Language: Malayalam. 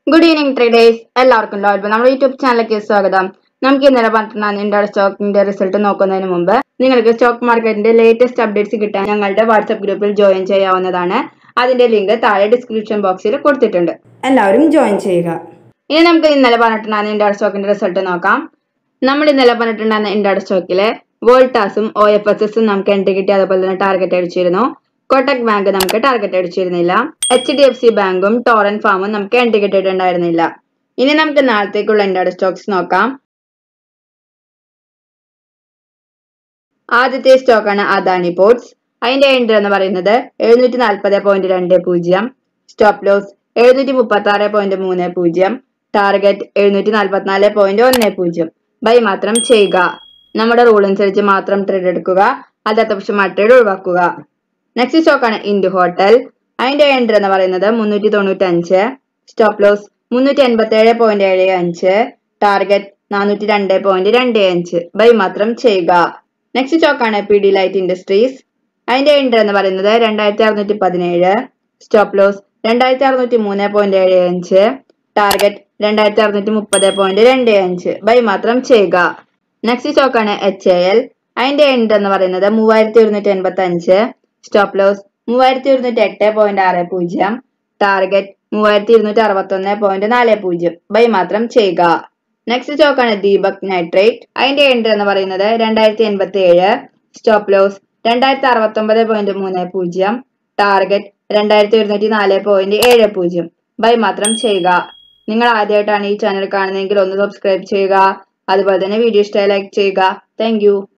ഗുഡ് ഈവനിങ് ട്രേഡേഴ്സ് എല്ലാവർക്കും ലോൽബ് നമ്മുടെ യൂട്യൂബ് ചാനലിലേക്ക് സ്വാഗതം നമുക്ക് ഇന്നലെ പറഞ്ഞിട്ടുള്ള ഇന്ത്യയുടെ സ്റ്റോക്കിന്റെ റിസൾട്ട് നോക്കുന്നതിന് മുമ്പ് നിങ്ങൾക്ക് സ്റ്റോക്ക് മാർക്കറ്റിന്റെ ലേറ്റസ്റ്റ് അപ്ഡേറ്റ്സ് കിട്ടാൻ ഞങ്ങളുടെ വാട്സ്ആപ്പ് ഗ്രൂപ്പിൽ ജോയിൻ ചെയ്യാവുന്നതാണ് അതിന്റെ ലിങ്ക് താഴെ ഡിസ്ക്രിപ്ഷൻ ബോക്സിൽ കൊടുത്തിട്ടുണ്ട് എല്ലാവരും ജോയിൻ ചെയ്യുക ഇനി നമുക്ക് ഇന്നലെ പറഞ്ഞിട്ടുണ്ടായിരുന്ന ഇന്ത്യയുടെ സ്റ്റോക്കിന്റെ റിസൾട്ട് നോക്കാം നമ്മൾ ഇന്നലെ പറഞ്ഞിട്ടുണ്ടായിരുന്ന ഇന്ത്യയുടെ സ്റ്റോക്കിലെ വോൾട്ടാസും ഒ എഫ് എസ് എസും നമുക്ക് എൻട്രി കിട്ടി അതുപോലെ തന്നെ ടാർഗറ്റ് അടിച്ചിരുന്നു കോട്ടക് ബാങ്ക് നമുക്ക് ടാർഗറ്റ് അടിച്ചിരുന്നില്ല എച്ച് ഡി എഫ് സി ബാങ്കും ടോറൻ ഫാമും നമുക്ക് എൻട്രി കിട്ടിയിട്ടുണ്ടായിരുന്നില്ല ഇനി നമുക്ക് നാളത്തേക്കുള്ള ഇന്ത്യയുടെ സ്റ്റോക്സ് നോക്കാം ആദ്യത്തെ സ്റ്റോക്കാണ് അദാനി പോർട്സ് അതിന്റെ എൻട്രി എന്ന് പറയുന്നത് എഴുന്നൂറ്റി നാൽപ്പത് പോയിന്റ് രണ്ട് പൂജ്യം സ്റ്റോപ്പ് ലോസ് എഴുന്നൂറ്റി മുപ്പത്തി ആറ് പോയിന്റ് മൂന്ന് പൂജ്യം ടാർഗറ്റ് എഴുന്നൂറ്റി നാൽപ്പത്തിനാല് പോയിന്റ് ഒന്ന് പൂജ്യം ബൈ മാത്രം ചെയ്യുക നമ്മുടെ റൂൾ അനുസരിച്ച് മാത്രം ട്രേഡ് എടുക്കുക അല്ലാത്ത പക്ഷം ആ ട്രേഡ് ഒഴിവാക്കുക നെക്സ്റ്റ് സ്റ്റോക്കാണ് ഇൻഡു ഹോട്ടൽ അതിന്റെ എൻട്രി എന്ന് പറയുന്നത് മുന്നൂറ്റി തൊണ്ണൂറ്റി അഞ്ച് സ്റ്റോപ്പ് ലോസ് മുന്നൂറ്റി എൺപത്തി ഏഴ് പോയിന്റ് ഏഴ് അഞ്ച് ടാർഗറ്റ് നാനൂറ്റി രണ്ട് പോയിന്റ് രണ്ട് അഞ്ച് ബൈ മാത്രം ചെയ്യുക നെക്സ്റ്റ് സ്റ്റോക്കാണ് പി ഡി ലൈറ്റ് ഇൻഡസ്ട്രീസ് അതിന്റെ എൻട്രി എന്ന് പറയുന്നത് രണ്ടായിരത്തി അറുന്നൂറ്റി പതിനേഴ് സ്റ്റോപ്പ് ലോസ് രണ്ടായിരത്തി അറുന്നൂറ്റി മൂന്ന് പോയിന്റ് ഏഴ് അഞ്ച് ടാർഗറ്റ് രണ്ടായിരത്തി അറുന്നൂറ്റി മുപ്പത് പോയിന്റ് രണ്ട് അഞ്ച് ബൈ മാത്രം ചെയ്യുക നെക്സ്റ്റ് സ്റ്റോക്കാണ് എച്ച് എ എൽ അതിന്റെ എൻട്രി എന്ന് പറയുന്നത് മൂവായിരത്തി ഒരുന്നൂറ്റി എൺപത്തി അഞ്ച് സ്റ്റോപ്പ് ലോസ് മൂവായിരത്തി ഒരുന്നൂറ്റി എട്ട് പോയിന്റ് ആറ് പൂജ്യം ടാർഗറ്റ് മൂവായിരത്തി ഇരുന്നൂറ്റി അറുപത്തി ഒന്ന് പോയിന്റ് നാല് പൂജ്യം ബൈ മാത്രം ചെയ്യുക നെക്സ്റ്റ് സ്റ്റോക്കാണ് ദീപക് നൈട്രേറ്റ് അതിന്റെ എൻട്രി എന്ന് പറയുന്നത് രണ്ടായിരത്തി എൺപത്തി ഏഴ് സ്റ്റോപ്പ് ലോസ് രണ്ടായിരത്തി അറുപത്തി ഒമ്പത് പോയിന്റ് മൂന്ന് പൂജ്യം ടാർഗറ്റ് രണ്ടായിരത്തി ഒരുന്നൂറ്റി നാല് പോയിന്റ് ഏഴ് പൂജ്യം ബൈ മാത്രം ചെയ്യുക നിങ്ങൾ ആദ്യമായിട്ടാണ് ഈ ചാനൽ കാണുന്നതെങ്കിൽ ഒന്ന് സബ്സ്ക്രൈബ് ചെയ്യുക അതുപോലെ തന്നെ വീഡിയോ ഇഷ്ടമായി ലൈക്ക് ചെയ്യുക താങ്ക്